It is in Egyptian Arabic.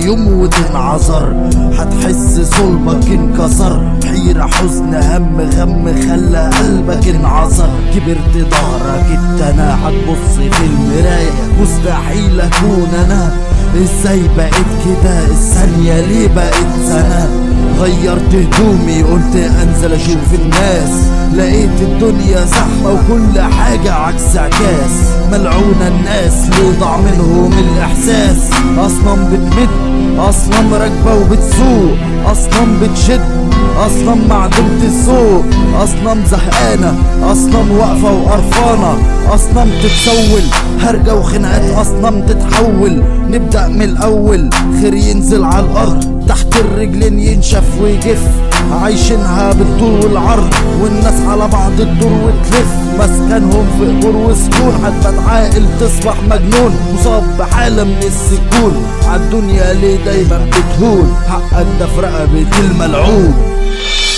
يوم وتنعذر هتحس صلبك انكسر حيرة حزن هم غم خلى قلبك انعذر كبرت ظهرك اتنى هتبص في المراية مستحيل اكون انا ازاي بقيت كده الثانية ليه بقيت سنة غيرت هدومي قلت انزل اشوف الناس لقيت الدنيا زحمة وكل حاجة عكس عكاس ملعونة الناس ليه ضاع منهم الاحساس اصلا بتمد اصلا راكبة وبتسوق اصلا بتشد اصلا معدومة الذوق اصلا زهقانة اصلا واقفة وقرفانة اصلا تتسول هرجة وخناقات اصلا تتحول نبدأ من الاول خير ينزل على الارض تحت الرجلين ينشف ويجف عايشينها بالطول والعرض والناس على بعض تدور وتلف مسكنهم في قبور وسكون حتى عاقل تصبح مجنون مصاب بحالة من السكون عالدنيا ليه دايما بتهون حقك ده في رقبة الملعون